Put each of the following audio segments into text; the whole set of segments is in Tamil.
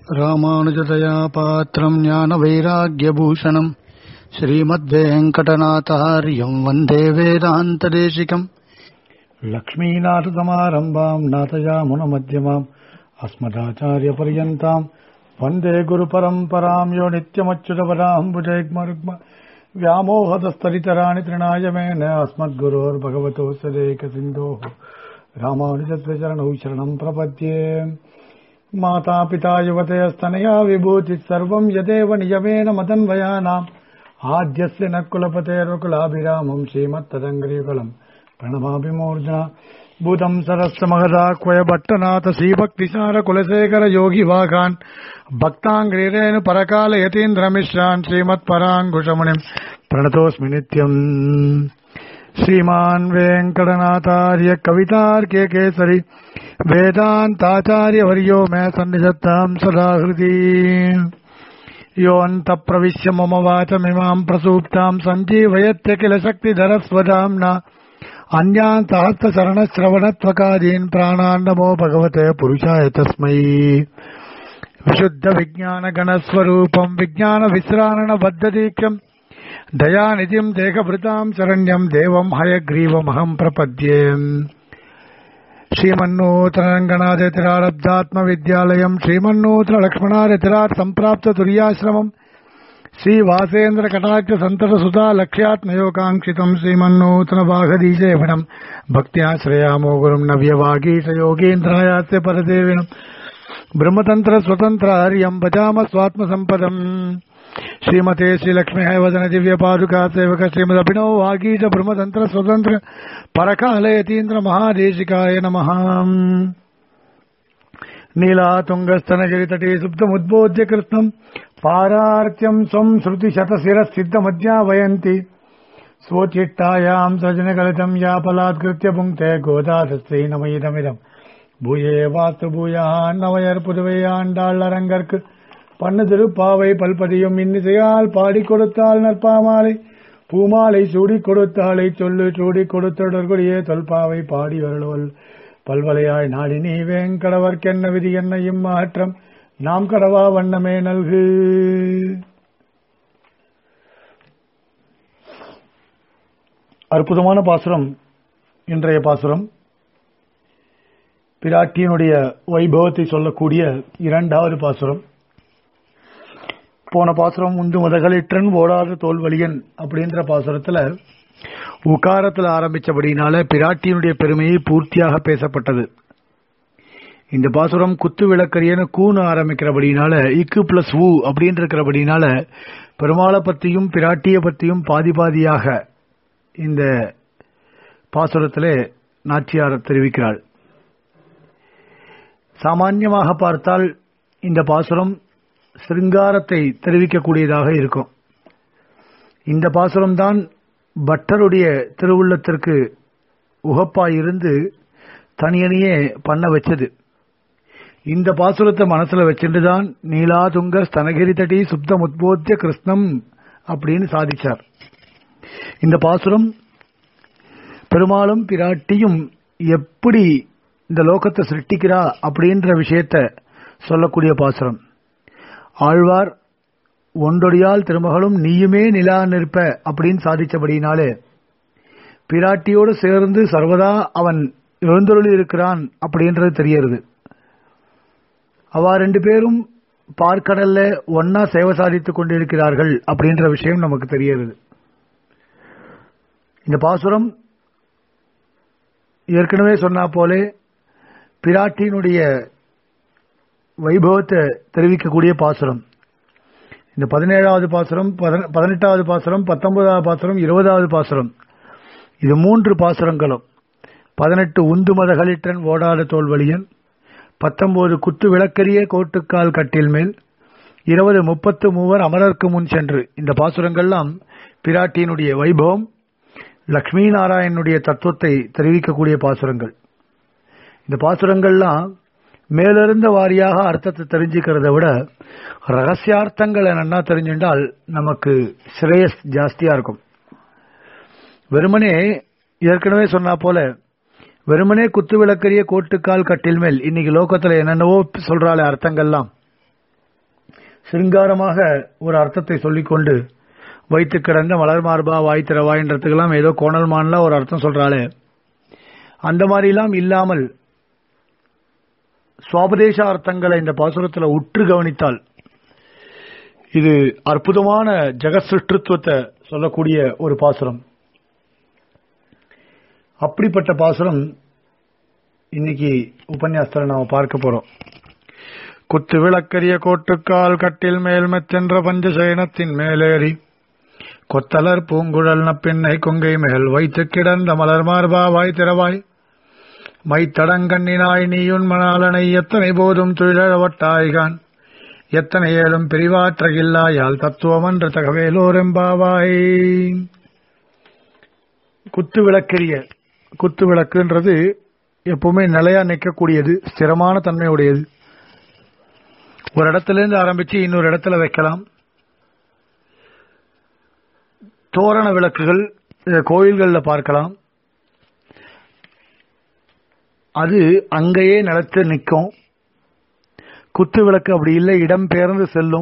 ராமானுஜதயா பாத்திரம் ஞான வைராகியபூஷணம் ஸ்ரீமத்வேங்கடநாதாரியம் வந்தே வேதாந்ததேசிகம் लक्ष्मीनाथसमारम्भाम् नाथयामुनमध्यमाम् अस्मदाचार्यपर्यन्ताम् वन्दे गुरुपरम्पराम् यो नित्यमच्युतपदाम्बुजैग्मरुग्म व्यामोहतस्तरितराणि तृणाय मेन अस्मद्गुरोर्भगवतो सदेकसिन्धोः रामानुजस्य चरणौ शरणम् प्रपद्ये मातापिता युवतयस्तनया विभूतिः सर्वम् यदेव नियमेन मदन्वयानाम् आद्यस्य न कुलपतेर्वकुलाभिरामम् श्रीमत्तदङ्ग्रीकुलम् प्रणमाभिमूर्जना भूतम् सरस्य महदाक्वय भट्टनाथ श्रीभक्तिसार कुलशेखर योगि वाघान् भक्ताङ्ग्रीरेण परकाल यतीन्द्रमिश्रान् श्रीमत्पराङ्कुशमुनिम् प्रणतोऽस्मि नित्यम् श्रीमान् वेङ्कटनाथार्य कवितार्के केसरि वेदान्ताचार्यवर्यो मे सन्निधत्ताम् सदा हृदि योऽन्तप्रविश्य मम वाचमिमाम् प्रसूप्ताम् सञ्जीवयत्य किल शक्तिधरस्वदाम्ना अन्यान् सहस्रशरणश्रवणत्वकादीन् प्राणान् नमो भगवते पुरुषाय तस्मै विशुद्धविज्ञानगणस्वरूपम् विज्ञानविश्राणबद्धदीक्षम् दयानिधिम् देहभृताम् शरण्यम् देवम् हयग्रीवमहम् प्रपद्ये श्रीमन्नूतनरङ्गनाथतिरारब्धात्मविद्यालयम् श्रीमन्नूतनलक्ष्मणारतिरात् सम्प्राप्त तुर्याश्रमम् श्रीवासेन्द्र कटाक्ष सन्तत सुता लक्ष्यात्मयोगाङ्क्षितम् श्रीमन्नूतनबाघदीशेवनम् भक्त्याश्रयामो गुरुम् नव्यवागीश योगीन्द्रायास्य परदेविनम् ब्रह्मतन्त्र स्वतन्त्र हर्यम् भजाम स्वात्मसम्पदम् श्रीमते श्रीलक्ष्म्यः वदन दिव्य पादुका सेवक श्रीमदभिनव वागीश ब्रह्मतन्त्र स्वतन्त्र परकालयतीन्द्र महादेशिकाय नमः नीलातुङ्गस्तनगिरितटे सुप्तमुद्बोध्य कृत्स्नम् पारार्त्यम् स्वम् श्रुतिशतशिरःसिद्धमध्यावयन्ति स्वोच्चिट्टायाम् सजनगलितम् यापलात्कृत्य पुङ्क्ते गोदासस्त्रै नमयिदमिदम् பூயே வாஸ்து பூயான் நவையர் புதுவையாண்டாள் அரங்கற்கு பண்ணு திருப்பாவை பல்பதியும் இன்னிசையால் பாடி கொடுத்தாள் நற்பாமாலை பூமாலை சூடி கொடுத்தாளை சொல்லு சூடி கொடுத்தொடர்குடியே தொல்பாவை பாடி வருளுவல் பல்வலையாய் நாடி நீ வேங்கடவர்க்கென்ன விதி என்ன இம்மாற்றம் நாம் கடவா வண்ணமே நல்கு அற்புதமான பாசுரம் இன்றைய பாசுரம் பிராட்டியினுடைய வைபவத்தை சொல்லக்கூடிய இரண்டாவது பாசுரம் போன பாசுரம் உண்டு முதகளிற்றன் ஓடாத தோல்வலியன் அப்படின்ற பாசுரத்துல உகாரத்துல ஆரம்பிச்சபடினால பிராட்டியினுடைய பெருமையை பூர்த்தியாக பேசப்பட்டது இந்த பாசுரம் குத்து விளக்கரியன்னு கூன்னு ஆரம்பிக்கிறபடினால இக்கு பிளஸ் ஊ அப்படின்னு இருக்கிறபடினால பெருமாளை பத்தியும் பிராட்டிய பத்தியும் பாதி பாதியாக இந்த பாசுரத்திலே நாச்சியார் தெரிவிக்கிறாள் சாமான்யமாக பார்த்தால் இந்த பாசுரம் சிருங்காரத்தை தெரிவிக்கக்கூடியதாக இருக்கும் இந்த பாசுரம்தான் பட்டருடைய திருவுள்ளத்திற்கு உகப்பாயிருந்து தனியனையே பண்ண வச்சது இந்த பாசுரத்தை மனசுல வச்சுட்டு தான் நீலாதுங்க ஸ்தனகிரி தடி சுப்தம் உத்போத்திய கிருஷ்ணம் அப்படின்னு சாதிச்சார் இந்த பாசுரம் பெருமாளும் பிராட்டியும் எப்படி இந்த லோகத்தை சிருஷ்டிக்கிறா அப்படின்ற விஷயத்த சொல்லக்கூடிய பாசுரம் ஆழ்வார் ஒன்றொடியால் திருமகளும் நீயுமே நிலா நிற்ப அப்படின்னு சாதிச்சபடினாலே பிராட்டியோடு சேர்ந்து சர்வதா அவன் எழுந்தொருளி இருக்கிறான் அப்படின்றது தெரியறது அவ ரெண்டு பேரும் பார்க்கடல்ல ஒன்னா சேவை சாதித்துக் கொண்டிருக்கிறார்கள் அப்படின்ற விஷயம் நமக்கு தெரியறது இந்த பாசுரம் ஏற்கனவே சொன்னா போலே பிராட்டியினுடைய வைபவத்தை தெரிவிக்கக்கூடிய பாசுரம் இந்த பதினேழாவது பாசுரம் பதினெட்டாவது பாசுரம் பத்தொன்பதாவது பாசுரம் இருபதாவது பாசுரம் இது மூன்று பாசுரங்களும் பதினெட்டு உந்து மதகளிற்றன் ஓடாத தோல்வழியன் பத்தொன்பது குத்து விளக்கரிய கோட்டுக்கால் கட்டில் மேல் இருபது முப்பத்து மூவர் அமரர்க்கு முன் சென்று இந்த பாசுரங்கள்லாம் பிராட்டியினுடைய வைபவம் லக்ஷ்மி நாராயணனுடைய தத்துவத்தை தெரிவிக்கக்கூடிய பாசுரங்கள் இந்த பாசுரங்கள்லாம் மேலிருந்த வாரியாக அர்த்தத்தை தெரிஞ்சுக்கிறத விட ரகசியார்த்தங்களை நன்னா தெரிஞ்சுட்டால் நமக்கு ஸ்ரேயஸ் ஜாஸ்தியா இருக்கும் வெறுமனே ஏற்கனவே சொன்னா போல வெறுமனே குத்து விளக்கரிய கோட்டுக்கால் கட்டில் மேல் இன்னைக்கு லோகத்துல என்னென்னவோ சொல்றாளே அர்த்தங்கள்லாம் சிருங்காரமாக ஒரு அர்த்தத்தை சொல்லிக்கொண்டு வைத்து கிடந்த மலர் மார்பா வாய் திறவாயின்றதுக்கெல்லாம் ஏதோ கோணல் மான்ல ஒரு அர்த்தம் சொல்றாளே அந்த மாதிரிலாம் இல்லாமல் சுவாபதேச அர்த்தங்களை இந்த பாசுரத்தில் உற்று கவனித்தால் இது அற்புதமான ஜெகத் சிருஷ்டித்துவத்தை சொல்லக்கூடிய ஒரு பாசுரம் அப்படிப்பட்ட பாசுரம் இன்னைக்கு உபன்யாசத்தில் நாம பார்க்க போறோம் குத்து விளக்கரிய கோட்டுக்கால் கட்டில் மேல் மெத்தென்ற பஞ்சசயனத்தின் மேலேறி கொத்தலர் பூங்குழல் நப்பின்னை கொங்கை மேல் வைத்து கிடந்த மலர் மார்பா வாய் திறவாய் மைத்தடங்கண்ணினாய் நீயுன் மணாலனை எத்தனை போதும் துயிலழவட்டாய்கான் எத்தனை ஏழும் பிரிவாற்றகில்லாயால் தத்துவமன்ற தகவேலோரெம்பாவாய் குத்து விளக்கரிய குத்து விளக்குன்றது எப்பவுமே நிலையா நிற்கக்கூடியது ஸ்திரமான தன்மையுடையது ஒரு இடத்துல இருந்து ஆரம்பிச்சு இன்னொரு இடத்துல வைக்கலாம் தோரண விளக்குகள் கோயில்களில் பார்க்கலாம் அது அங்கேயே நிலத்து நிற்கும் குத்து விளக்கு அப்படி இல்லை இடம் பெயர்ந்து செல்லும்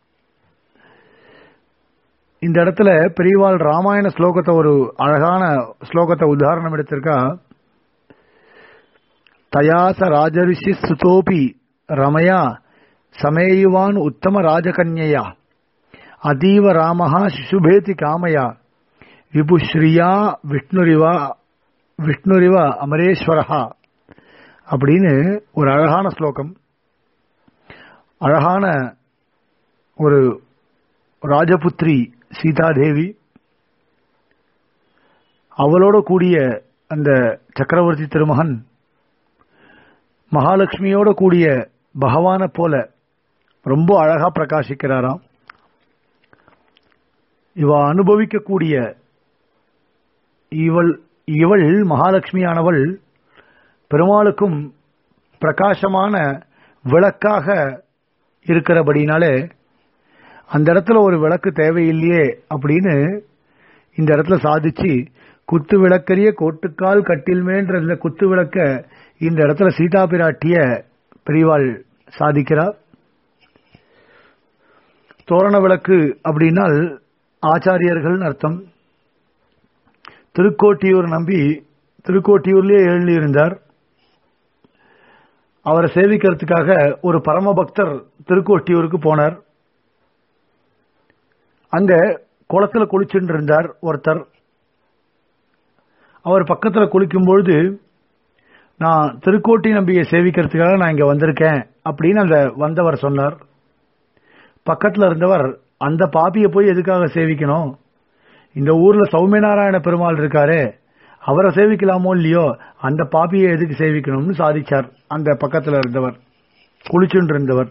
இந்த இடத்துல பெரியவாள் ராமாயண ஸ்லோகத்தை ஒரு அழகான ஸ்லோகத்தை உதாரணம் எடுத்திருக்கா தயாச ராஜரிஷி சுதோபி ரமயா சமேயுவான் உத்தம ராஜகன்யா அதீவ ராமஹா சிசுபேதி காமயா விபுஸ்ரீயா விஷ்ணுரிவா விஷ்ணுரிவ அமரேஸ்வரஹா அப்படின்னு ஒரு அழகான ஸ்லோகம் அழகான ஒரு ராஜபுத்ரி சீதாதேவி அவளோட கூடிய அந்த சக்கரவர்த்தி திருமகன் மகாலட்சுமியோட கூடிய பகவான போல ரொம்ப அழகா பிரகாசிக்கிறாராம் இவ அனுபவிக்கக்கூடிய இவள் இவள் மகாலட்சுமியானவள் பெருமாளுக்கும் பிரகாசமான விளக்காக இருக்கிறபடினாலே அந்த இடத்துல ஒரு விளக்கு தேவையில்லையே அப்படின்னு இந்த இடத்துல சாதிச்சு குத்து விளக்கரிய கோட்டுக்கால் கட்டில்மேன்ற இந்த குத்து விளக்க இந்த இடத்துல சீதா பிராட்டிய பெரியவாள் சாதிக்கிறார் தோரண விளக்கு அப்படின்னால் ஆச்சாரியர்கள் அர்த்தம் திருக்கோட்டியூர் நம்பி திருக்கோட்டியூர்லயே எழுந்திருந்தார் அவரை சேவிக்கிறதுக்காக ஒரு பரம பக்தர் திருக்கோட்டியூருக்கு போனார் அங்க குளத்துல குளிச்சுட்டு இருந்தார் ஒருத்தர் அவர் பக்கத்துல குளிக்கும் பொழுது நான் திருக்கோட்டி நம்பியை சேவிக்கிறதுக்காக நான் இங்க வந்திருக்கேன் அப்படின்னு அந்த வந்தவர் சொன்னார் பக்கத்துல இருந்தவர் அந்த பாப்பியை போய் எதுக்காக சேவிக்கணும் இந்த ஊர்ல சௌமியநாராயண பெருமாள் இருக்காரு அவரை சேவிக்கலாமோ இல்லையோ அந்த பாப்பியை எதுக்கு சேவிக்கணும்னு சாதிச்சார் அந்த பக்கத்துல இருந்தவர் குளிச்சுட்டு இருந்தவர்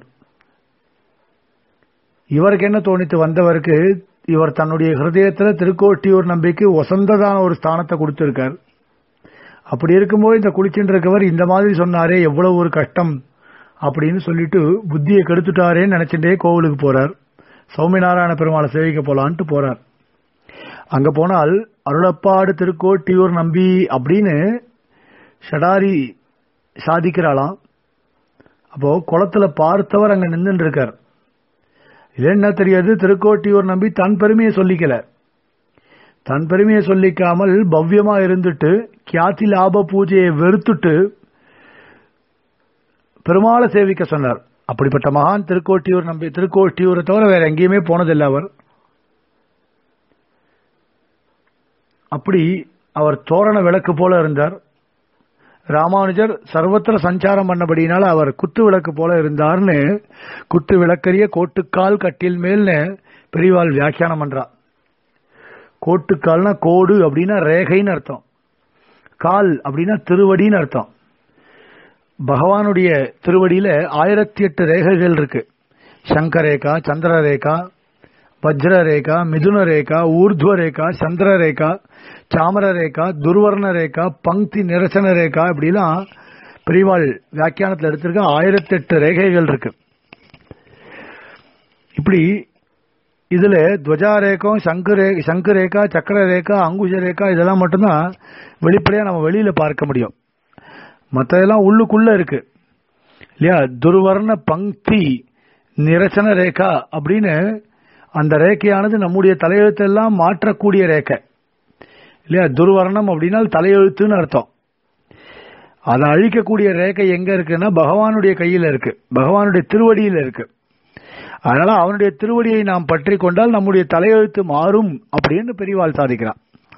இவருக்கு என்ன தோணித்து வந்தவருக்கு இவர் தன்னுடைய ஹிருதயத்துல திருக்கோட்டியூர் நம்பிக்கை ஒசந்ததான ஒரு ஸ்தானத்தை கொடுத்திருக்கார் அப்படி இருக்கும்போது இந்த குளிச்சுட்டு இருக்கவர் இந்த மாதிரி சொன்னாரே எவ்வளவு ஒரு கஷ்டம் அப்படின்னு சொல்லிட்டு புத்தியை கெடுத்துட்டாரேன்னு நினைச்சுட்டே கோவிலுக்கு போறார் சௌமிநாராயண பெருமாளை சேவிக்க போலான்ட்டு போறார் அங்க போனால் அருளப்பாடு திருக்கோட்டியூர் நம்பி அப்படின்னு ஷடாரி சாதிக்கிறாளாம் அப்போ குளத்துல பார்த்தவர் அங்க நின்று இருக்கார் இது என்ன தெரியாது திருக்கோட்டியூர் நம்பி தன் பெருமையை சொல்லிக்கல தன் பெருமையை சொல்லிக்காமல் பவ்யமா இருந்துட்டு கியாத்தி லாப பூஜையை வெறுத்துட்டு பெருமாளை சேவிக்க சொன்னார் அப்படிப்பட்ட மகான் திருக்கோட்டியூர் நம்பி திருக்கோட்டியூரை தவிர வேற எங்கேயுமே போனதில்லை அவர் அப்படி அவர் தோரண விளக்கு போல இருந்தார் ராமானுஜர் சர்வத்திர சஞ்சாரம் பண்ணபடினால அவர் குத்து விளக்கு போல இருந்தார்னு குத்து விளக்கரிய கோட்டுக்கால் கட்டில் மேல்னு பெரியவாள் வியாக்கியானம் பண்றா கோட்டுக்கால்னா கோடு அப்படின்னா ரேகைன்னு அர்த்தம் கால் அப்படின்னா திருவடின்னு அர்த்தம் பகவானுடைய திருவடியில ஆயிரத்தி எட்டு ரேகைகள் இருக்கு சங்கரேகா சந்திரரேகா வஜ்ரரேகா மிதுன ரேகா ஊர்துவ ரேகா சந்திர ரேகா சாமர ரேகா துர்வர்ண ரேகா பங்கி நிரசன ரேகா இப்படிலாம் பிரிவாள் வியாக்கியானத்தில் எடுத்திருக்க ஆயிரத்தி எட்டு ரேகைகள் இருக்கு இப்படி இதுல துவஜா ரேகம் சங்கு ரே சங்கு ரேகா சக்கர ரேகா அங்குஷ ரேகா இதெல்லாம் மட்டும்தான் வெளிப்படையா நம்ம வெளியில பார்க்க முடியும் மற்றதெல்லாம் உள்ளுக்குள்ள இருக்கு இல்லையா துர்வர்ண பங்கி நிரசன ரேகா அப்படின்னு அந்த ரேகையானது நம்முடைய தலையெழுத்தெல்லாம் மாற்றக்கூடிய ரேகை இல்லையா துர்வர்ணம் அப்படின்னா தலையெழுத்துன்னு அர்த்தம் அதை அழிக்கக்கூடிய ரேகை எங்க இருக்குன்னா பகவானுடைய கையில இருக்கு பகவானுடைய திருவடியில இருக்கு அதனால அவனுடைய திருவடியை நாம் பற்றி கொண்டால் நம்முடைய தலையெழுத்து மாறும் அப்படின்னு பெரியவாள் சாதிக்கிறான்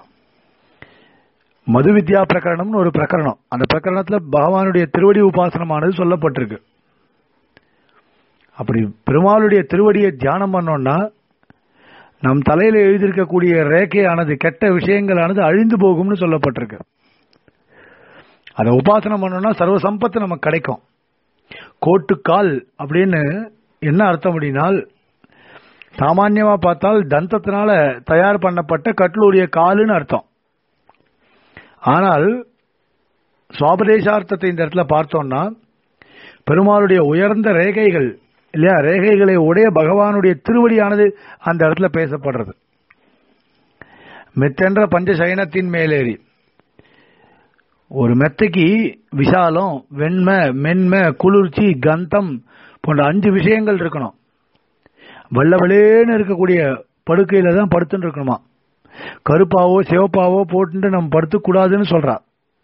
மது வித்யா பிரகரணம்னு ஒரு பிரகரணம் அந்த பிரகரணத்துல பகவானுடைய திருவடி உபாசனமானது சொல்லப்பட்டிருக்கு அப்படி பெருமாளுடைய திருவடியை தியானம் பண்ணோம்னா நம் தலையில எழுதியிருக்கக்கூடிய ரேகையானது கெட்ட விஷயங்களானது அழிந்து போகும்னு சொல்லப்பட்டிருக்கு அதை உபாசனம் பண்ணோம்னா சர்வ சம்பத்து நமக்கு கிடைக்கும் கோட்டுக்கால் அப்படின்னு என்ன அர்த்தம் அப்படின்னால் சாமான்யமா பார்த்தால் தந்தத்தினால தயார் பண்ணப்பட்ட கட்லுடைய காலுன்னு அர்த்தம் ஆனால் சுவாபதேசார்த்தத்தை இந்த இடத்துல பார்த்தோம்னா பெருமாளுடைய உயர்ந்த ரேகைகள் இல்லையா ரேகைகளை உடைய பகவானுடைய திருவடியானது அந்த இடத்துல பேசப்படுறது மெத்தென்ற பஞ்சசயனத்தின் மேலேறி ஒரு மெத்தைக்கு விசாலம் வெண்மை மென்மை குளிர்ச்சி கந்தம் போன்ற அஞ்சு விஷயங்கள் இருக்கணும் வெள்ளவெளேன்னு இருக்கக்கூடிய படுக்கையில தான் படுத்துட்டு இருக்கணுமா கருப்பாவோ சிவப்பாவோ போட்டு நம்ம படுத்துக்கூடாதுன்னு சொல்றா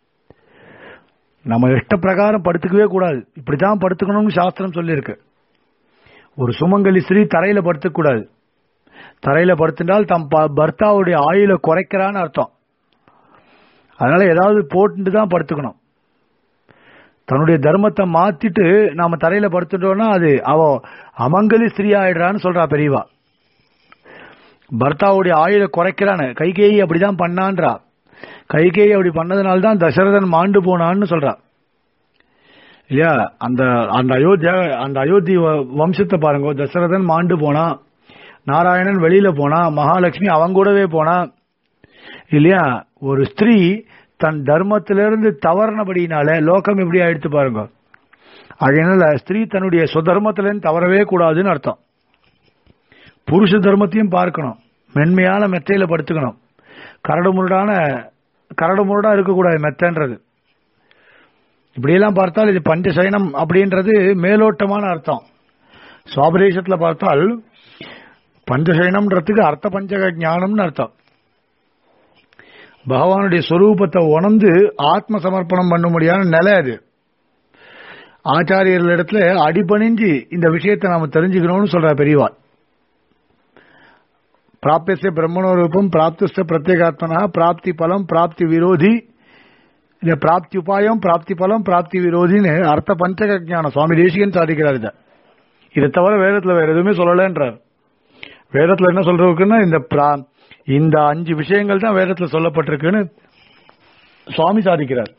நம்ம இஷ்ட பிரகாரம் படுத்துக்கவே கூடாது இப்படித்தான் படுத்துக்கணும்னு சாஸ்திரம் சொல்லியிருக்கு ஒரு சுமங்கலி ஸ்ரீ தரையில படுத்துக்கூடாது தரையில படுத்துட்டால் தம் ப- பர்த்தாவுடைய ஆயுள குறைக்கிறான்னு அர்த்தம் அதனால ஏதாவது போட்டுட்டு தான் படுத்துக்கணும் தன்னுடைய தர்மத்தை மாத்திட்டு நாம தரையில படுத்துட்டோம்னா அது அவ அமங்கலி ஸ்திரீ ஆயிடுறான்னு சொல்றா பெரியவா பர்த்தாவுடைய ஆயுள குறைக்கிறான்னு கைகேயி அப்படிதான் பண்ணான்றா கைகேயி அப்படி பண்ணதுனால தான் தசரதன் மாண்டு போனான்னு சொல்றா இல்லையா அந்த அந்த அயோத்தியா அந்த அயோத்தி வ- வம்சத்தை பாருங்க தசரதன் மாண்டு போனா நாராயணன் வெளியில போனா மகாலட்சுமி அவங்க கூடவே போனா இல்லையா ஒரு ஸ்திரீ தன் தர்மத்திலிருந்து தவறினபடினால லோகம் எப்படி ஆயிடுத்து பாருங்க அதனால ஸ்திரீ தன்னுடைய சுதர்மத்திலிருந்து தவறவே கூடாதுன்னு அர்த்தம் புருஷ தர்மத்தையும் பார்க்கணும் மென்மையான மெத்தையில படுத்துக்கணும் கரடு முரடான கரடு முரடா இருக்கக்கூடாது மெத்தன்றது இப்படியெல்லாம் பார்த்தால் இது பஞ்சசயனம் அப்படின்றது மேலோட்டமான அர்த்தம் சுவாபதேசத்துல பார்த்தால் பஞ்சசயனம்ன்றதுக்கு அர்த்த பஞ்சக ஞானம்னு அர்த்தம் பகவானுடைய சொரூபத்தை உணர்ந்து ஆத்ம சமர்ப்பணம் பண்ண முடியாத நிலை அது ஆச்சாரியர்கள் இடத்துல அடிபணிஞ்சு இந்த விஷயத்தை நாம தெரிஞ்சுக்கணும்னு சொல்ற பெரியவாள் பிராப்திய பிரம்மணோரூபம் பிராப்திஸ்த பிரத்யேகாத்மனா பிராப்தி பலம் பிராப்தி விரோதி இல்ல பிராப்தி உபாயம் பிராப்தி பலம் பிராப்தி விரோதின்னு அர்த்த பஞ்சக ஞானம் சுவாமி தேசிகன் சாதிக்கிறார் இத இதை தவிர வேதத்துல வேற எதுவுமே சொல்லலன்றார் வேதத்துல என்ன சொல்றதுக்குன்னா இந்த பிரா- இந்த அஞ்சு விஷயங்கள் தான் வேதத்துல சொல்லப்பட்டிருக்குன்னு சுவாமி சாதிக்கிறார்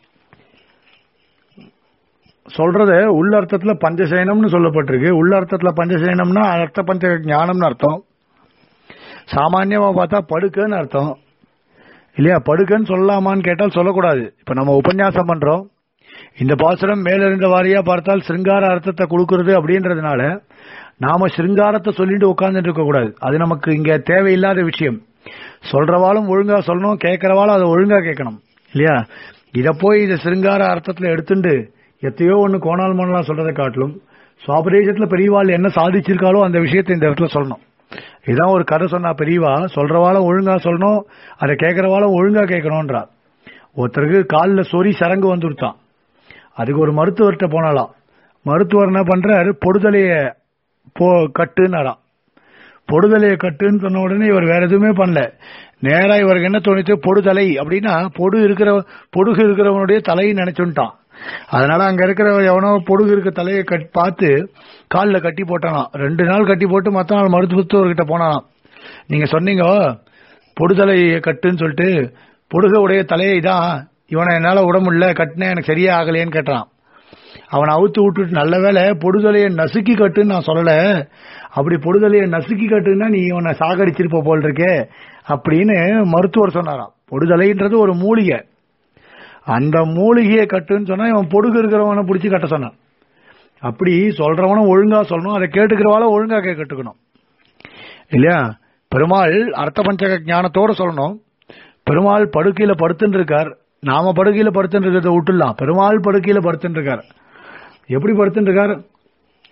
சொல்றத உள்ள அர்த்தத்துல பஞ்சசயனம்னு சொல்லப்பட்டிருக்கு உள்ள அர்த்தத்துல பஞ்சசயனம்னா அர்த்த பஞ்ச ஞானம்னு அர்த்தம் சாமான்யமா பார்த்தா படுக்கைன்னு அர்த்தம் இல்லையா படுக்கைன்னு சொல்லலாமான்னு கேட்டால் சொல்லக்கூடாது இப்ப நம்ம உபன்யாசம் பண்றோம் இந்த பாசுரம் மேலிருந்த வாரியா பார்த்தால் சிருங்கார அர்த்தத்தை கொடுக்கறது அப்படின்றதுனால நாம சிருங்காரத்தை சொல்லிட்டு உட்கார்ந்துட்டு இருக்க கூடாது அது நமக்கு இங்க தேவையில்லாத விஷயம் சொல்றவாளும் ஒழுங்கா சொல்லணும் கேட்கறவாளும் அதை ஒழுங்கா கேட்கணும் இல்லையா இத போய் இத சிருங்கார அர்த்தத்துல எடுத்துட்டு எத்தையோ ஒண்ணு கோணால் மோனலாம் சொல்றதை காட்டிலும் சுவாபதேசத்துல பெரியவாள் என்ன சாதிச்சிருக்காளோ அந்த விஷயத்தை இந்த இடத்துல சொல்லணும் இதான் ஒரு கதை சொன்னா பெரியவா சொல்றவாளும் ஒழுங்கா சொல்லணும் அதை கேட்கறவாளும் ஒழுங்கா கேட்கணும்ன்றா ஒருத்தருக்கு காலில் சொறி சரங்கு வந்துருத்தான் அதுக்கு ஒரு மருத்துவர்கிட்ட போனாலாம் மருத்துவர் என்ன பண்றாரு பொடுதலைய போ கட்டுன்னாராம் பொடுதலைய கட்டுன்னு சொன்ன உடனே இவர் வேற எதுவுமே பண்ணல நேரா இவருக்கு என்ன தோணிச்சு பொடுதலை அப்படின்னா பொடு இருக்கிற பொடுகு இருக்கிறவனுடைய தலையை நினைச்சுட்டான் அதனால அங்க இருக்கிற எவனோ பொடுகு இருக்க தலையை கட் பார்த்து காலில் கட்டி போட்டானாம் ரெண்டு நாள் கட்டி போட்டு மத்த நாள் மருத்துவர்கிட்ட போனானாம் நீங்க சொன்னீங்க பொடுதலையை கட்டுன்னு சொல்லிட்டு பொடுக உடைய தலையை தான் இவனை என்னால விட முடியல கட்டினேன் எனக்கு சரியா ஆகலையேன்னு கேட்டான் அவனை அவுத்து விட்டுட்டு நல்ல வேளை பொடுதலையை நசுக்கி கட்டுன்னு நான் சொல்லல அப்படி பொடுதலையை நசுக்கி கட்டுன்னா நீ இவனை சாகடிச்சிருப்ப போல் இருக்கே அப்படின்னு மருத்துவர் சொன்னாராம் பொடுதலைன்றது ஒரு மூலிகை அந்த மூலிகையை கட்டுன்னு சொன்னா இவன் பொடுகு இருக்கிறவனை பிடிச்சி கட்ட சொன்னான் அப்படி சொல்றவனும் ஒழுங்கா சொல்லணும் அதை கேட்டுக்கிறவால ஒழுங்கா கேட்டுக்கணும் இல்லையா பெருமாள் அர்த்த பஞ்சக ஞானத்தோட சொல்லணும் பெருமாள் படுக்கையில படுத்துட்டு இருக்கார் நாம படுக்கையில படுத்துட்டு இருக்கிறத விட்டுலாம் பெருமாள் படுக்கையில படுத்துட்டு இருக்கார் எப்படி படுத்துட்டு இருக்கார்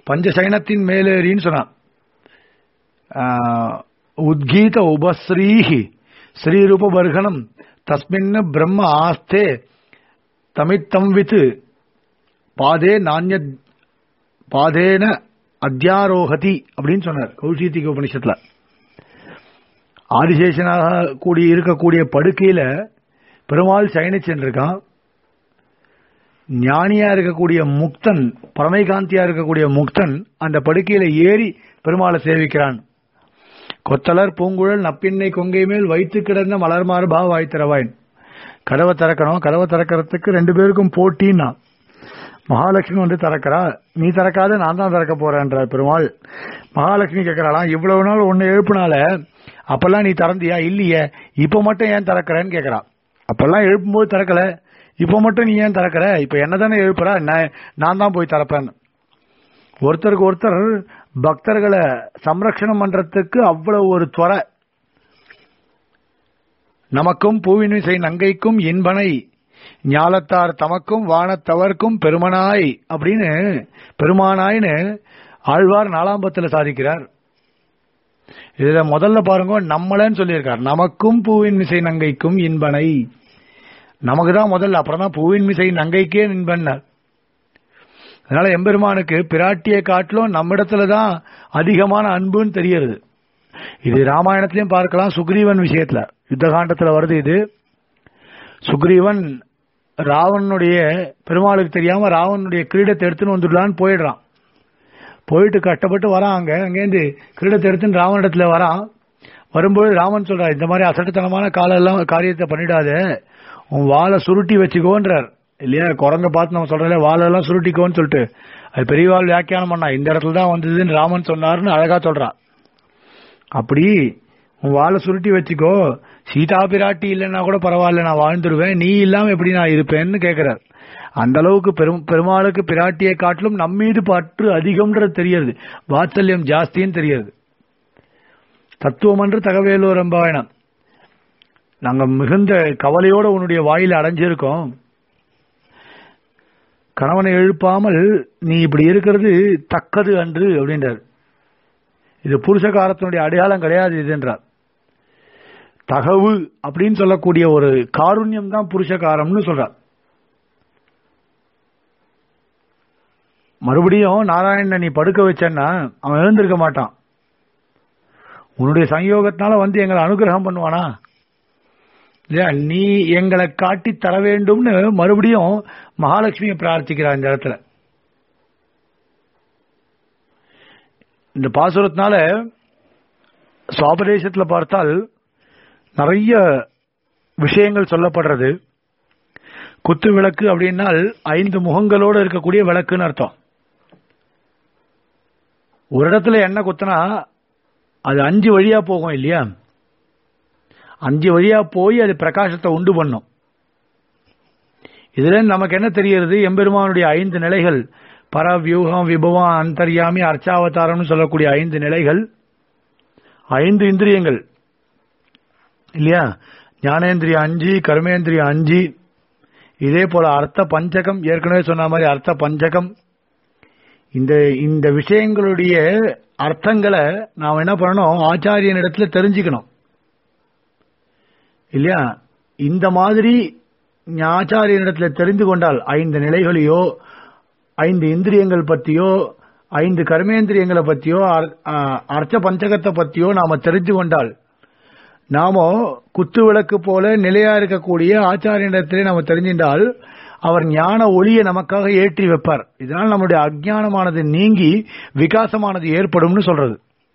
பஞ்சசைனத்தின் மேலேறின்னு சொன்னான் ஆஹ், உத்கீத உபஸ்ரீஹி ஸ்ரீரூப பர்கணம் தஸ்மின் பிரம்ம ஆஸ்தே தமித்தம் வித் பாதே நானிய பாதேன அத்தியாரோகதி அப்படின்னு சொன்னார் கௌஷித்திக உபனிஷத்துல ஆதிசேஷனாக கூடி இருக்கக்கூடிய படுக்கையில பெருமாள் சயனிச்சென்றிருக்கான் ஞானியா இருக்கக்கூடிய முக்தன் பரமைகாந்தியா இருக்கக்கூடிய முக்தன் அந்த படுக்கையில ஏறி பெருமாளை சேவிக்கிறான் கொத்தலர் பூங்குழல் நப்பின்னை கொங்கை மேல் வைத்து கிடந்த மலர்மாறு பா வாய்த்திரவாயின் கதவை திறக்கணும் கதவை திறக்கிறதுக்கு ரெண்டு பேருக்கும் போட்டின்னா மகாலட்சுமி வந்து திறக்கிறா நீ திறக்காத நான் தான் திறக்க போறேன்றார் பெருமாள் மகாலட்சுமி கேட்கறாளாம் இவ்வளவு நாள் உன்னை எழுப்புனால அப்பெல்லாம் நீ திறந்தியா இல்லையே இப்ப மட்டும் ஏன் திறக்கிறேன்னு கேட்கறா அப்பெல்லாம் எழுப்பும்போது திறக்கல இப்ப மட்டும் நீ ஏன் திறக்கிற இப்ப என்னதானே எழுப்புறா நான் நான் தான் போய் திறப்பேன் ஒருத்தருக்கு ஒருத்தர் பக்தர்களை சம்ரக்ஷணம் பண்றதுக்கு அவ்வளவு ஒரு துறை நமக்கும் பூவினிசை நங்கைக்கும் இன்பனை ஞாலத்தார் தமக்கும் வானத்தவர்க்கும் பெருமனாய் அப்படின்னு பெருமானாய்னு ஆழ்வார் நாலாம்பத்துல சாதிக்கிறார் இதுல முதல்ல பாருங்க நம்மளன்னு சொல்லியிருக்கார் நமக்கும் பூவின் மிசை நங்கைக்கும் இன்பனை நமக்கு தான் முதல்ல அப்புறம் தான் பூவின் மிசை நங்கைக்கே இன்பன்னார் அதனால எம்பெருமானுக்கு பிராட்டியை காட்டிலும் நம்மிடத்துல தான் அதிகமான அன்புன்னு தெரியறது இது ராமாயணத்திலையும் பார்க்கலாம் சுக்ரீவன் விஷயத்துல யுத்த காண்டத்துல வருது இது சுக்ரீவன் ராவனுடைய பெருமாளுக்கு தெரியாம ராவனுடைய கிரீடத்தை எடுத்துன்னு வந்துடலான்னு போயிடுறான் போயிட்டு கஷ்டப்பட்டு வரான் அங்க அங்கேருந்து கிரீடத்தை எடுத்துன்னு ராவனிடத்துல வரான் வரும்போது ராமன் சொல்றார் இந்த மாதிரி அசட்டுத்தனமான காலம் எல்லாம் காரியத்தை பண்ணிடாத உன் வாளை சுருட்டி வச்சுக்கோன்றார் இல்லையா குரங்க பார்த்து நம்ம சொல்றதுல வாழெல்லாம் சுருட்டிக்கோன்னு சொல்லிட்டு அது பெரியவாள் வியாக்கியானம் பண்ணா இந்த இடத்துல தான் வந்ததுன்னு ராமன் சொன்னாருன்னு அழகா சொல்றான் அப்படி உன் வாழை சுருட்டி வச்சுக்கோ சீதா பிராட்டி இல்லைன்னா கூட பரவாயில்ல நான் வாழ்ந்துருவேன் நீ இல்லாம எப்படி நான் இருப்பேன்னு கேக்குறார் அந்த அளவுக்கு பெரும் பெருமாளுக்கு பிராட்டியை காட்டிலும் நம்ம மீது பற்று அதிகம்ன்றது தெரியுது வாத்சல்யம் ஜாஸ்தின்னு தெரியுது தத்துவம் என்று தகவேலூர் எம்பாயனம் நாங்க மிகுந்த கவலையோட உன்னுடைய வாயில அடைஞ்சிருக்கோம் கணவனை எழுப்பாமல் நீ இப்படி இருக்கிறது தக்கது அன்று அப்படின்றார் இது புருஷகாரத்தினுடைய அடையாளம் கிடையாது இதுன்றார் தகவு அப்படின்னு சொல்லக்கூடிய ஒரு காருண்யம் தான் புருஷகாரம்னு சொல்றார் மறுபடியும் நாராயணனை நீ படுக்க வச்சன்னா அவன் எழுந்திருக்க மாட்டான் உன்னுடைய சங்கயோகத்தினால வந்து எங்களை அனுகிரகம் பண்ணுவானா இல்லையா நீ எங்களை காட்டி தர வேண்டும்னு மறுபடியும் மகாலட்சுமியை பிரார்த்திக்கிறார் இந்த இடத்துல இந்த பாசுரத்தினால சுவாபதேசத்துல பார்த்தால் நிறைய விஷயங்கள் சொல்லப்படுறது குத்து விளக்கு அப்படின்னால் ஐந்து முகங்களோடு இருக்கக்கூடிய விளக்குன்னு அர்த்தம் ஒரு இடத்துல என்ன குத்துனா அது அஞ்சு வழியா போகும் இல்லையா அஞ்சு வழியா போய் அது பிரகாசத்தை உண்டு பண்ணும் இதுல நமக்கு என்ன தெரிகிறது எம்பெருமானுடைய ஐந்து நிலைகள் பரவியூகம் விபவம் அந்தர்யாமி அர்ச்சாவதாரம்னு சொல்லக்கூடிய ஐந்து நிலைகள் ஐந்து இந்திரியங்கள் இல்லையா ஞானேந்திரியம் அஞ்சு கர்மேந்திரியம் அஞ்சு இதே போல அர்த்த பஞ்சகம் ஏற்கனவே சொன்ன மாதிரி அர்த்த பஞ்சகம் இந்த இந்த விஷயங்களுடைய அர்த்தங்களை நாம் என்ன பண்ணணும் ஆச்சாரியனிடத்துல தெரிஞ்சுக்கணும் இல்லையா இந்த மாதிரி ஆச்சாரியனிடத்துல தெரிந்து கொண்டால் ஐந்து நிலைகளையோ ஐந்து இந்திரியங்கள் பத்தியோ ஐந்து கர்மேந்திரியங்களை பத்தியோ அர்ச்ச பஞ்சகத்தை பத்தியோ நாம தெரிந்து கொண்டால் நாம குத்து விளக்கு போல நிலையா இருக்கக்கூடிய ஆச்சாரியனிடத்திலே நாம தெரிஞ்சின்றால் அவர் ஞான ஒளியை நமக்காக ஏற்றி வைப்பார் இதனால் நம்முடைய அஜானமானது நீங்கி விகாசமானது ஏற்படும்னு சொல்றது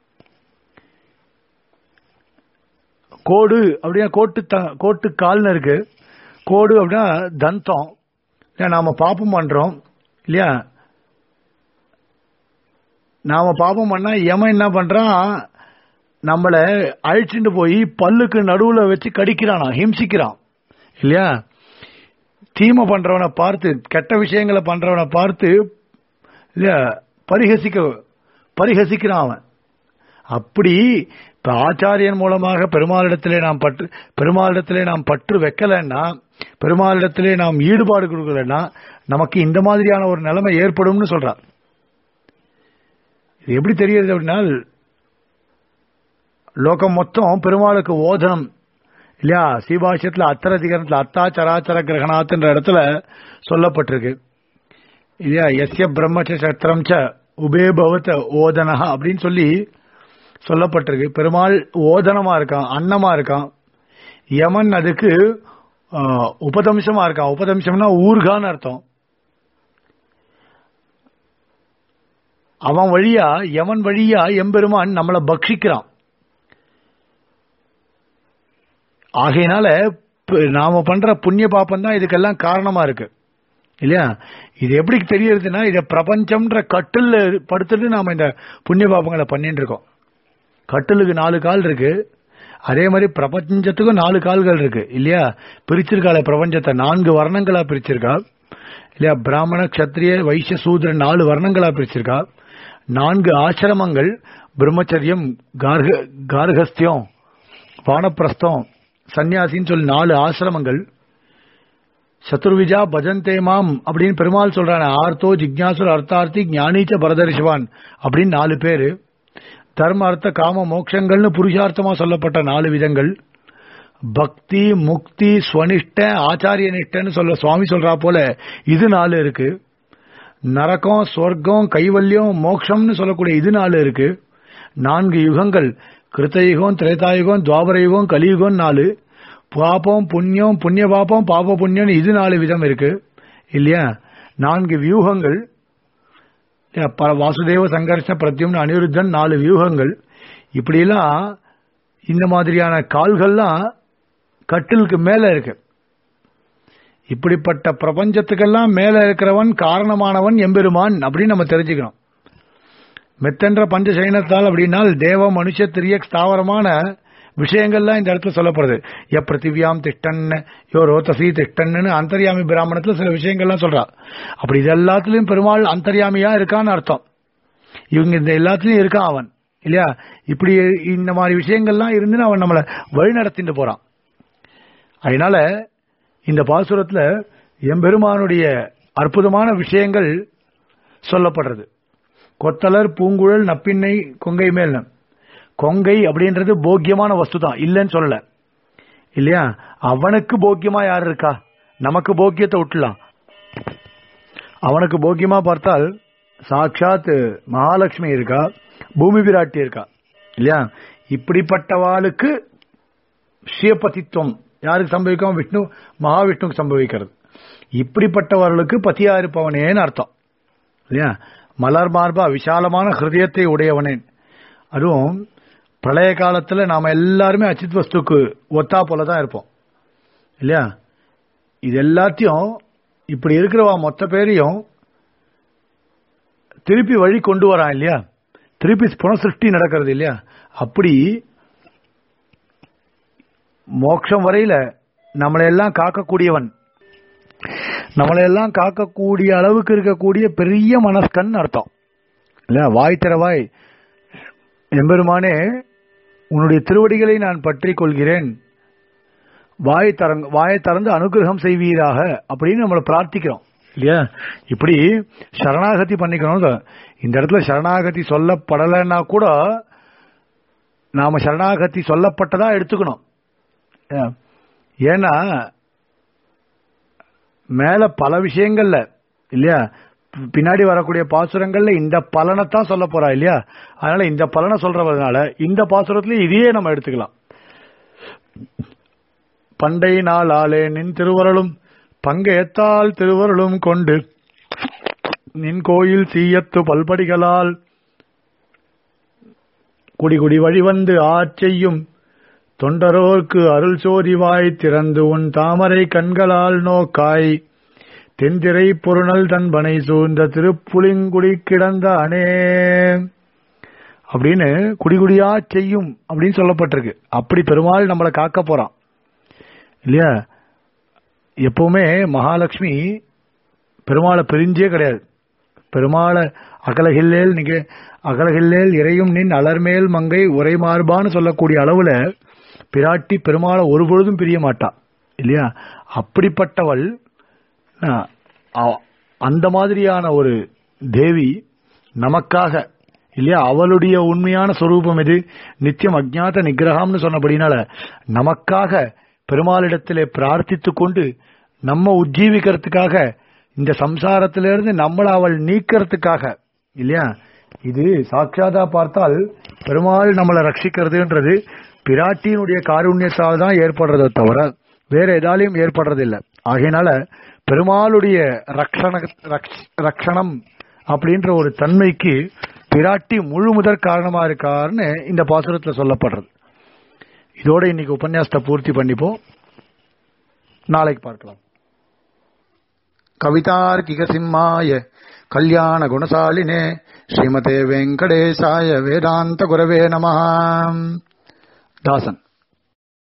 கோடு அப்படின்னா கோட்டு கோட்டு கால்னு இருக்கு கோடு அப்படின்னா தந்தம் நாம பாப்பம் பண்றோம் இல்லையா நாம பாப்பம் பண்ணா எமன் என்ன பண்றான் நம்மள அழிச்சுட்டு போய் பல்லுக்கு நடுவுல வச்சு கடிக்கிறானா ஹிம்சிக்கிறான் இல்லையா தீமை பண்றவனை பார்த்து கெட்ட விஷயங்களை பண்றவனை பார்த்து இல்லையா பரிகசிக்க பரிகசிக்கிறான் அவன் அப்படி இப்ப ஆச்சாரியன் மூலமாக பெருமாளிடத்திலே நாம் பற்று பெருமாளிடத்திலே நாம் பற்று வைக்கலன்னா பெருமாளிடத்திலே நாம் ஈடுபாடு கொடுக்கலன்னா நமக்கு இந்த மாதிரியான ஒரு நிலைமை ஏற்படும்னு சொல்றார் இது எப்படி தெரியுது அப்படின்னா லோகம் மொத்தம் பெருமாளுக்கு ஓதனம் இல்லையா சீபாஷ்யத்துல அத்தர அதிகாரத்துல அத்தா சராச்சர கிரகணாத்துன்ற இடத்துல சொல்லப்பட்டிருக்கு இல்லையா எஸ்ய பிரம்மச்ச சத்திரம் ச உபே பவத ஓதனஹ அப்படின்னு சொல்லி சொல்லப்பட்டிருக்கு பெருமாள் ஓதனமா இருக்கான் அன்னமா இருக்கான் யமன் அதுக்கு ஆ, உபதம்சமா இருக்கான் உபதம்சம்னா ஊர்கான்னு அர்த்தம் அவன் வழியா யமன் வழியா எம்பெருமான் நம்மளை பக்ஷிக்கிறான் ஆகையினால ப- நாம பண்ற புண்ணிய பாப்பம் தான் இதுக்கெல்லாம் காரணமா இருக்கு இல்லையா இது எப்படி தெரியறதுன்னா இத பிரபஞ்சம்ன்ற கட்டில் படுத்துட்டு நாம இந்த புண்ணிய பாப்பங்களை பண்ணிட்டு இருக்கோம் கட்டிலுக்கு நாலு கால் இருக்கு அதே மாதிரி பிரபஞ்சத்துக்கும் நாலு கால்கள் இருக்கு இல்லையா பிரிச்சிருக்காளே பிரபஞ்சத்தை நான்கு வர்ணங்களா பிரிச்சிருக்கா இல்லையா பிராமண கத்திரிய வைசிய சூத்ர நாலு வர்ணங்களா பிரிச்சிருக்கா நான்கு ஆசிரமங்கள் பிரம்மச்சரியம் கார்க கார்கஸ்தியம் வானப்பிரஸ்தம் சன்னியாசின்னு சொல்லி நாலு ஆசிரமங்கள் சத்துர்விஜா பஜந்தே மாம் அப்படின்னு பெருமாள் சொல்றானே ஆர்த்தோ ஜிக்ஞாசுர் அர்த்தார்த்தி ஞானீச்ச பரதரிஷவான் அப்படின்னு நாலு பேரு தர்ம அர்த்த காம மோட்சங்கள்னு புருஷார்த்தமா சொல்லப்பட்ட நாலு விதங்கள் பக்தி முக்தி ஸ்வனிஷ்ட ஆச்சாரிய நிஷ்டன்னு சொல்ல சுவாமி சொல்றா போல இது நாலு இருக்கு நரகம் சொர்க்கம் கைவல்யம் மோட்சம்னு சொல்லக்கூடிய இது நாலு இருக்கு நான்கு யுகங்கள் கிருத்தயுகம் திரேதாயுகம் துவாபர யுகம் கலியுகம் நாலு பாபம் புண்ணியம் புண்ணிய பாபம் பாப புண்ணியம் இது நாலு விதம் இருக்கு இல்லையா நான்கு வியூகங்கள் இல்லையா? ப- வாசுதேவ சங்கர்ஷ பிரத்யும்னு அனிருத்தன் நாலு வியூகங்கள் இப்படியெல்லாம் இந்த மாதிரியான கால்கள்லாம் கட்டிலுக்கு மேல இருக்கு இப்படிப்பட்ட பிரபஞ்சத்துக்கெல்லாம் மேல இருக்கிறவன் காரணமானவன் எம்பெருமான் அப்படின்னு நம்ம தெரிஞ்சுக்கணும் மெத்தென்ற பஞ்சசைனத்தால் அப்படின்னால் தேவ மனுஷ திரிய ஸ்தாவரமான விஷயங்கள்லாம் இந்த இடத்துல சொல்லப்படுது எ பிருத்திவியாம் திஷ்டன் யோ ரோதசி திஷ்டன்னு அந்தர்யாமி பிராமணத்துல சில விஷயங்கள்லாம் சொல்றா அப்படி இது எல்லாத்துலயும் பெருமாள் அந்தர்யாமியா இருக்கான்னு அர்த்தம் இவங்க இந்த எல்லாத்துலயும் இருக்கான் அவன் இல்லையா இப்படி இந்த மாதிரி விஷயங்கள்லாம் இருந்து அவன் நம்மளை வழி நடத்திட்டு போறான் அதனால இந்த பாசுரத்துல எம்பெருமானுடைய அற்புதமான விஷயங்கள் சொல்லப்படுறது கொத்தலர் பூங்குழல் நப்பின்னை கொங்கை மேல் கொங்கை அப்படின்றது போக்கியமான வஸ்து தான் இல்லைன்னு சொல்லல இல்லையா அவனுக்கு போக்கியமா யார் இருக்கா நமக்கு போக்கியத்தை விட்டுலாம் அவனுக்கு போக்கியமா பார்த்தால் சாட்சாத் மகாலட்சுமி இருக்கா பூமி பிராட்டி இருக்கா இல்லையா இப்படிப்பட்டவாளுக்கு சுயபதித்துவம் யாருக்கு சம்பவிக்கும் விஷ்ணு மகாவிஷ்ணுக்கு சம்பவிக்கிறது இப்படிப்பட்டவர்களுக்கு பதியா இருப்பவனேன்னு அர்த்தம் இல்லையா மலர் மார்பா விசாலமான ஹிருதயத்தை உடையவனே அதுவும் பிரளய காலத்துல நாம எல்லாருமே அச்சித் வஸ்துக்கு ஒத்தா போல தான் இருப்போம் இல்லையா இது எல்லாத்தையும் இப்படி இருக்கிறவா மொத்த பேரையும் திருப்பி வழி கொண்டு வரான் இல்லையா திருப்பி புனசிருஷ்டி நடக்கிறது இல்லையா அப்படி மோட்சம் வரையில நம்மளை எல்லாம் காக்கக்கூடியவன் நம்மளை எல்லாம் காக்கக்கூடிய அளவுக்கு இருக்கக்கூடிய பெரிய மனஸ்கன் அர்த்தம் இல்ல வாய் திறவாய் எம்பெருமானே உன்னுடைய திருவடிகளை நான் பற்றிக் கொள்கிறேன் வாய் தரங் வாயை திறந்து அனுகிரகம் செய்வீராக அப்படின்னு நம்மளை பிரார்த்திக்கிறோம் இல்லையா இப்படி சரணாகதி பண்ணிக்கணும் இந்த இடத்துல சரணாகதி சொல்லப்படலைன்னா கூட நாம சரணாகதி சொல்லப்பட்டதா எடுத்துக்கணும் ஏன்னா மேல பல விஷயங்கள்ல இல்லையா பின்னாடி வரக்கூடிய பாசுரங்கள்ல இந்த பலனைத்தான் சொல்ல போறா இல்லையா அதனால இந்த பலனை சொல்றதுனால இந்த பாசுரத்துல இதையே நம்ம எடுத்துக்கலாம் பண்டை நாள் ஆளே நின் திருவருளும் பங்கையத்தால் திருவருளும் கொண்டு நின் கோயில் சீயத்து பல்படிகளால் குடி குடி வழிவந்து ஆச்செய்யும் தொண்டரோர்க்கு அருள் சோதிவாய் திறந்து உன் தாமரை கண்களால் நோக்காய் தென்திரை பொருணல் தன்பனை சூழ்ந்த திருப்புலிங்குடி கிடந்த அனே அப்படின்னு குடிகுடியா செய்யும் அப்படின்னு சொல்லப்பட்டிருக்கு அப்படி பெருமாள் நம்மளை காக்க போறான் இல்லையா எப்பவுமே மகாலட்சுமி பெருமாளை பிரிஞ்சே கிடையாது பெருமாளை அகலகில்லேல் நீங்க அகலகில்லேல் இறையும் நின் அலர்மேல் மங்கை உரை மார்பான்னு சொல்லக்கூடிய அளவுல பிராட்டி பெருமாளை ஒரு பொழுதும் பிரிய மாட்டா இல்லையா அப்படிப்பட்டவள் அந்த மாதிரியான ஒரு தேவி நமக்காக இல்லையா அவளுடைய உண்மையான சொரூபம் எது நித்தியம் அஜ்ஞாத நிகிரகம்னு சொன்னபடினால நமக்காக பெருமாளிடத்திலே பிரார்த்தித்து கொண்டு நம்ம உஜ்ஜீவிக்கிறதுக்காக இந்த சம்சாரத்திலிருந்து நம்மளை அவள் நீக்கிறதுக்காக இல்லையா இது சாட்சாதா பார்த்தால் பெருமாள் நம்மளை ரட்சிக்கிறதுன்றது பிராட்டியினுடைய காருண்யத்தால் தான் ஏற்படுறதை தவிர வேற எதாலையும் ஏற்படுறதில்லை ஆகையினால பெருமாளுடைய ரக்ஷண ரக்ஷ- ரக்ஷணம் அப்படின்ற ஒரு தன்மைக்கு பிராட்டி முழு முதற் காரணமா இருக்காருன்னு இந்த பாசுரத்துல சொல்லப்படுறது இதோட இன்னைக்கு உபன்யாசத்தை பூர்த்தி பண்ணிப்போம் நாளைக்கு பார்க்கலாம் கவிதார்க்கிக சிம்மாய கல்யாண குணசாலினே ஸ்ரீமதே வெங்கடேசாய வேதாந்த குரவே நம தாசன்